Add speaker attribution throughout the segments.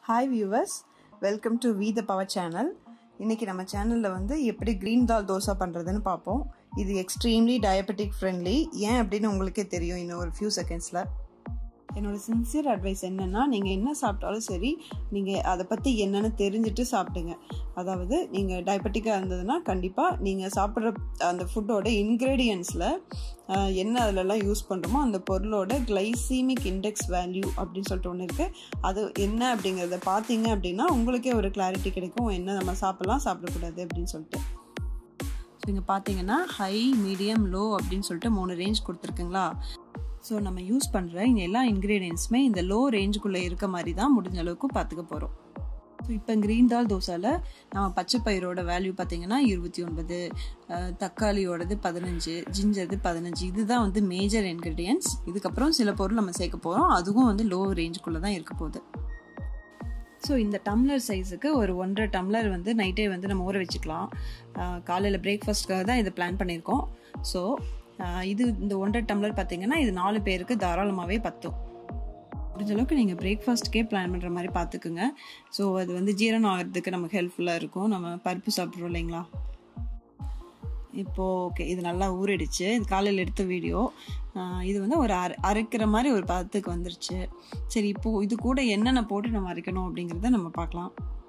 Speaker 1: hi viewers welcome to we the power channel இன்றைக்கி நம்ம சேனலில் வந்து எப்படி க்ரீன் தால் தோசை பண்ணுறதுன்னு பார்ப்போம் இது எக்ஸ்ட்ரீம்லி டயபெட்டிக் ஃப்ரெண்ட்லி ஏன் அப்படின்னு உங்களுக்கே தெரியும் இன்னும் ஒரு ஃபியூ செகண்ட்ஸில் என்னோட சின்சியர் அட்வைஸ் என்னென்னா நீங்கள் என்ன சாப்பிட்டாலும் சரி நீங்கள் அதை பற்றி என்னென்னு தெரிஞ்சுட்டு சாப்பிடுங்க அதாவது நீங்கள் டயபெட்டிக்காக இருந்ததுன்னா கண்டிப்பாக நீங்கள் சாப்பிட்ற அந்த ஃபுட்டோட இன்க்ரீடியன்ஸில் என்ன அதிலெல்லாம் யூஸ் பண்ணுறோமோ அந்த பொருளோட கிளைசீமிக் இண்டெக்ஸ் வேல்யூ அப்படின்னு சொல்லிட்டு ஒன்று இருக்குது அது என்ன அப்படிங்கிறத பார்த்தீங்க அப்படின்னா உங்களுக்கே ஒரு கிளாரிட்டி கிடைக்கும் என்ன நம்ம சாப்பிட்லாம் சாப்பிடக்கூடாது அப்படின்னு சொல்லிட்டு ஸோ இங்கே பார்த்தீங்கன்னா ஹை மீடியம் லோ அப்படின்னு சொல்லிட்டு மூணு ரேஞ்ச் கொடுத்துருக்குங்களா ஸோ நம்ம யூஸ் பண்ணுற இந்த எல்லா இன்க்ரீடியன்ஸுமே இந்த லோ ரேஞ்சுக்குள்ளே இருக்க மாதிரி தான் முடிஞ்ச அளவுக்கு பார்த்துக்க போகிறோம் ஸோ இப்போ க்ரீன் தால் தோசாவில் நம்ம பச்சை பயிரோட வேல்யூ பார்த்தீங்கன்னா இருபத்தி ஒன்பது தக்காளியோடது பதினஞ்சு ஜிஞ்சது பதினஞ்சு இதுதான் வந்து மேஜர் இன்க்ரீடியன்ஸ் இதுக்கப்புறம் சில பொருள் நம்ம சேர்க்க போகிறோம் அதுவும் வந்து லோ ரேஞ்சுக்குள்ளே தான் இருக்க போகுது ஸோ இந்த டம்ளர் சைஸுக்கு ஒரு ஒன்றரை டம்ளர் வந்து நைட்டே வந்து நம்ம ஊற வச்சுக்கலாம் காலையில் பிரேக்ஃபாஸ்ட்காக தான் இதை பிளான் பண்ணியிருக்கோம் ஸோ இது இந்த ஒன்றரை டம்ளர் பார்த்தீங்கன்னா இது நாலு பேருக்கு தாராளமாகவே பத்தும் முடிஞ்ச அளவுக்கு நீங்கள் பிரேக்ஃபாஸ்ட்டுக்கே பிளான் பண்ணுற மாதிரி பார்த்துக்குங்க ஸோ அது வந்து ஜீரணம் ஆகிறதுக்கு நமக்கு ஹெல்ப்ஃபுல்லாக இருக்கும் நம்ம பருப்பு சாப்பிட்றோம் இல்லைங்களா இப்போது ஓகே இது நல்லா ஊறிடுச்சு இது காலையில் எடுத்த வீடியோ இது வந்து ஒரு அரை அரைக்கிற மாதிரி ஒரு பதத்துக்கு வந்துருச்சு சரி இப்போது இது கூட என்னென்ன போட்டு நம்ம அரைக்கணும் அப்படிங்கிறத நம்ம பார்க்கலாம்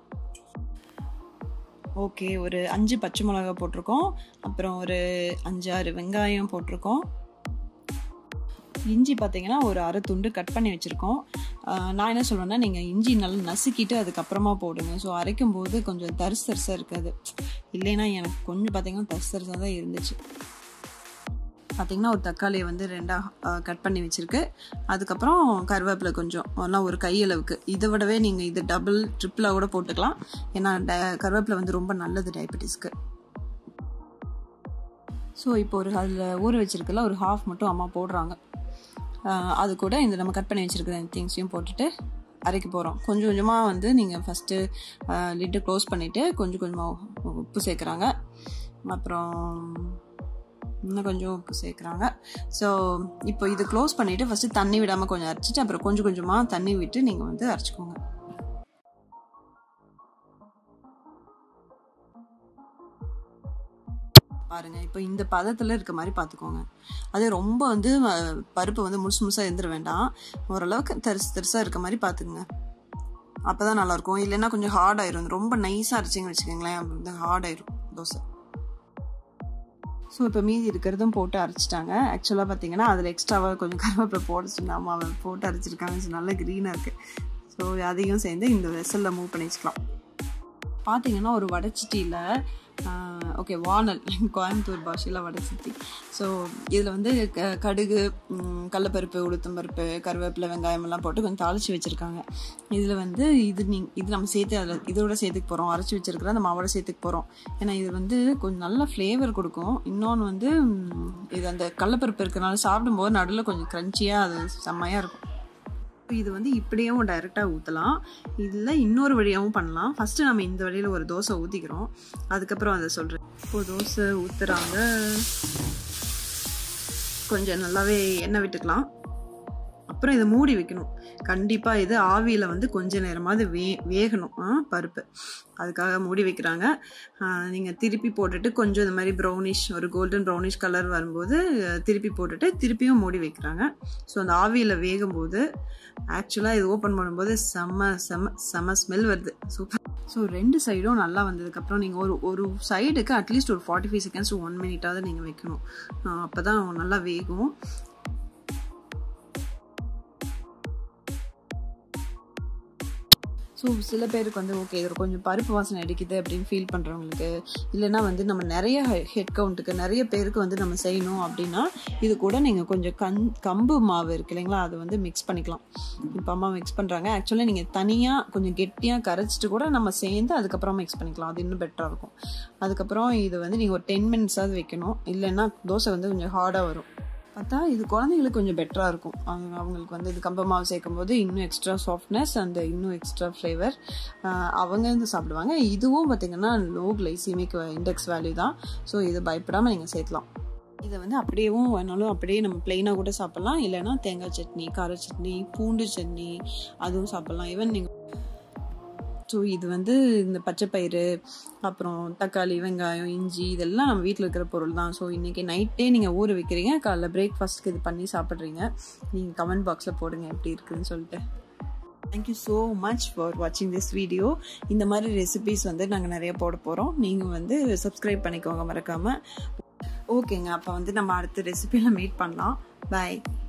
Speaker 1: ஓகே ஒரு அஞ்சு பச்சை மிளகா போட்டிருக்கோம் அப்புறம் ஒரு அஞ்சு ஆறு வெங்காயம் போட்டிருக்கோம் இஞ்சி பார்த்தீங்கன்னா ஒரு அரை துண்டு கட் பண்ணி வச்சுருக்கோம் நான் என்ன சொல்லுவேன்னா நீங்கள் இஞ்சி நல்லா நசுக்கிட்டு அதுக்கப்புறமா போடுங்க ஸோ அரைக்கும் போது கொஞ்சம் தரிசு தரிசாக இருக்காது இல்லைன்னா எனக்கு கொஞ்சம் பார்த்தீங்கன்னா தரிசு தரிசாக தான் இருந்துச்சு பார்த்திங்கன்னா ஒரு தக்காளியை வந்து ரெண்டாக கட் பண்ணி வச்சுருக்கு அதுக்கப்புறம் கருவேப்பிலை கொஞ்சம் எல்லாம் ஒரு கையளவுக்கு இதை விடவே நீங்கள் இது டபுள் ட்ரிப்பிளாக கூட போட்டுக்கலாம் ஏன்னா கருவேப்பிலை வந்து ரொம்ப நல்லது டயபெட்டிஸ்க்கு ஸோ இப்போ ஒரு அதில் ஊற வச்சுருக்கல ஒரு ஹாஃப் மட்டும் அம்மா போடுறாங்க அது கூட இந்த நம்ம கட் பண்ணி வச்சுருக்கிற திங்ஸையும் போட்டுட்டு அரைக்க போகிறோம் கொஞ்சம் கொஞ்சமாக வந்து நீங்கள் ஃபஸ்ட்டு லிட்டு க்ளோஸ் பண்ணிவிட்டு கொஞ்சம் கொஞ்சமாக உப்பு சேர்க்குறாங்க அப்புறம் இன்னும் கொஞ்சம் உப்பு சேர்க்குறாங்க ஸோ இப்போ இது க்ளோஸ் பண்ணிவிட்டு ஃபஸ்ட்டு தண்ணி விடாமல் கொஞ்சம் அரைச்சிட்டு அப்புறம் கொஞ்சம் கொஞ்சமாக தண்ணி விட்டு நீங்கள் வந்து அரைச்சிக்கோங்க பாருங்கள் இப்போ இந்த பதத்தில் இருக்க மாதிரி பார்த்துக்கோங்க அதே ரொம்ப வந்து பருப்பு வந்து முழுசு முழுசாக எழுந்துட வேண்டாம் ஓரளவுக்கு தரிசு தரிசாக இருக்க மாதிரி பார்த்துக்குங்க அப்போ தான் நல்லாயிருக்கும் இல்லைன்னா கொஞ்சம் ஹார்ட் ஆயிரும் ரொம்ப நைஸாக அரைச்சிங்கன்னு வச்சுக்கோங்களேன் வந்து ஹார்ட் ஆயிரும் தோசை ஸோ இப்போ மீதி இருக்கிறதும் போட்டு அரைச்சிட்டாங்க ஆக்சுவலாக பார்த்தீங்கன்னா அதில் எக்ஸ்ட்ராவாக கொஞ்சம் கருவேப்பிலை போட சொன்னாமல் அவன் போட்டு அரைச்சிருக்காங்க ஸோ நல்லா க்ரீனாக இருக்குது ஸோ அதையும் சேர்ந்து இந்த வெசலில் மூவ் பண்ணி வச்சுக்கலாம் பார்த்தீங்கன்னா ஒரு வடச்சிட்டியில் ஓகே வானல் கோயம்புத்தூர் பாஷையில் வடசித்தி ஸோ இதில் வந்து க கடுகு கடலப்பருப்பு உளுத்தம் பருப்பு கருவேப்பிலை வெங்காயம் எல்லாம் போட்டு கொஞ்சம் தாளித்து வச்சுருக்காங்க இதில் வந்து இது நீ இது நம்ம சேர்த்து அதில் இதோட சேர்த்துக்கு போகிறோம் அரைச்சி வச்சுருக்கிற அந்த மாவோட சேர்த்துக்கு போகிறோம் ஏன்னா இது வந்து கொஞ்சம் நல்ல ஃப்ளேவர் கொடுக்கும் இன்னொன்று வந்து இது அந்த கடலப்பருப்பு இருக்கிறனால சாப்பிடும்போது நடுவில் கொஞ்சம் க்ரன்ச்சியாக அது செம்மையாக இருக்கும் இது வந்து இப்படியும் டைரெக்டாக ஊற்றலாம் இதில் இன்னொரு வழியாகவும் பண்ணலாம் ஃபஸ்ட்டு நம்ம இந்த வழியில் ஒரு தோசை ஊற்றிக்கிறோம் அதுக்கப்புறம் அதை சொல்கிறேன் இப்போது தோசை ஊற்றுறாங்க கொஞ்சம் நல்லாவே எண்ணெய் விட்டுக்கலாம் அப்புறம் இதை மூடி வைக்கணும் கண்டிப்பாக இது ஆவியில் வந்து கொஞ்ச நேரமாவது வே வேகணும் பருப்பு அதுக்காக மூடி வைக்கிறாங்க நீங்கள் திருப்பி போட்டுட்டு கொஞ்சம் இந்த மாதிரி ப்ரௌனிஷ் ஒரு கோல்டன் ப்ரௌனிஷ் கலர் வரும்போது திருப்பி போட்டுட்டு திருப்பியும் மூடி வைக்கிறாங்க ஸோ அந்த ஆவியில் வேகும்போது ஆக்சுவலாக இது ஓப்பன் பண்ணும்போது செம்ம செம்ம செம்ம ஸ்மெல் வருது சூப்பர் ஸோ ரெண்டு சைடும் நல்லா வந்ததுக்கப்புறம் நீங்கள் ஒரு ஒரு சைடுக்கு அட்லீஸ்ட் ஒரு ஃபார்ட்டி ஃபைவ் செகண்ட்ஸ் ஒன் மினிட்டாவது நீங்கள் வைக்கணும் அப்போ தான் நல்லா வேகும் ஸோ சில பேருக்கு வந்து ஓகே இது கொஞ்சம் பருப்பு வாசனை அடிக்குது அப்படின்னு ஃபீல் பண்ணுறவங்களுக்கு இல்லைனா வந்து நம்ம நிறைய ஹெட் கவுண்ட்டுக்கு நிறைய பேருக்கு வந்து நம்ம செய்யணும் அப்படின்னா இது கூட நீங்கள் கொஞ்சம் கண் கம்பு மாவு இருக்கு இல்லைங்களா அதை வந்து மிக்ஸ் பண்ணிக்கலாம் இப்போ அம்மா மிக்ஸ் பண்ணுறாங்க ஆக்சுவலாக நீங்கள் தனியாக கொஞ்சம் கெட்டியாக கரைச்சிட்டு கூட நம்ம சேர்ந்து அதுக்கப்புறம் மிக்ஸ் பண்ணிக்கலாம் அது இன்னும் பெட்டராக இருக்கும் அதுக்கப்புறம் இது வந்து நீங்கள் ஒரு டென் மினிட்ஸாவது வைக்கணும் இல்லைன்னா தோசை வந்து கொஞ்சம் ஹார்டாக வரும் பார்த்தா இது குழந்தைங்களுக்கு கொஞ்சம் பெட்டராக இருக்கும் அவங்க அவங்களுக்கு வந்து இது கம்ப மாவு சேர்க்கும் போது இன்னும் எக்ஸ்ட்ரா சாஃப்ட்னஸ் அந்த இன்னும் எக்ஸ்ட்ரா ஃப்ளேவர் அவங்க வந்து சாப்பிடுவாங்க இதுவும் பார்த்திங்கன்னா லோ கிளைசிமிக் இண்டெக்ஸ் வேல்யூ தான் ஸோ இது பயப்படாமல் நீங்கள் சேர்க்கலாம் இதை வந்து அப்படியேவும் வேணாலும் அப்படியே நம்ம பிளெயினாக கூட சாப்பிட்லாம் இல்லைன்னா தேங்காய் சட்னி கார சட்னி பூண்டு சட்னி அதுவும் சாப்பிட்லாம் ஈவன் நீங்கள் ஸோ இது வந்து இந்த பச்சைப்பயிறு அப்புறம் தக்காளி வெங்காயம் இஞ்சி இதெல்லாம் நம்ம வீட்டில் இருக்கிற பொருள் தான் ஸோ இன்றைக்கி நைட்டே நீங்கள் ஊற வைக்கிறீங்க காலைல பிரேக்ஃபாஸ்ட்க்கு இது பண்ணி சாப்பிட்றீங்க நீங்கள் கமெண்ட் பாக்ஸில் போடுங்க எப்படி இருக்குதுன்னு சொல்லிட்டு தேங்க்யூ ஸோ மச் ஃபார் வாட்சிங் திஸ் வீடியோ இந்த மாதிரி ரெசிபிஸ் வந்து நாங்கள் நிறைய போட போகிறோம் நீங்கள் வந்து சப்ஸ்கிரைப் பண்ணிக்கோங்க மறக்காமல் ஓகேங்க அப்போ வந்து நம்ம அடுத்த ரெசிபியில் மீட் பண்ணலாம் பாய்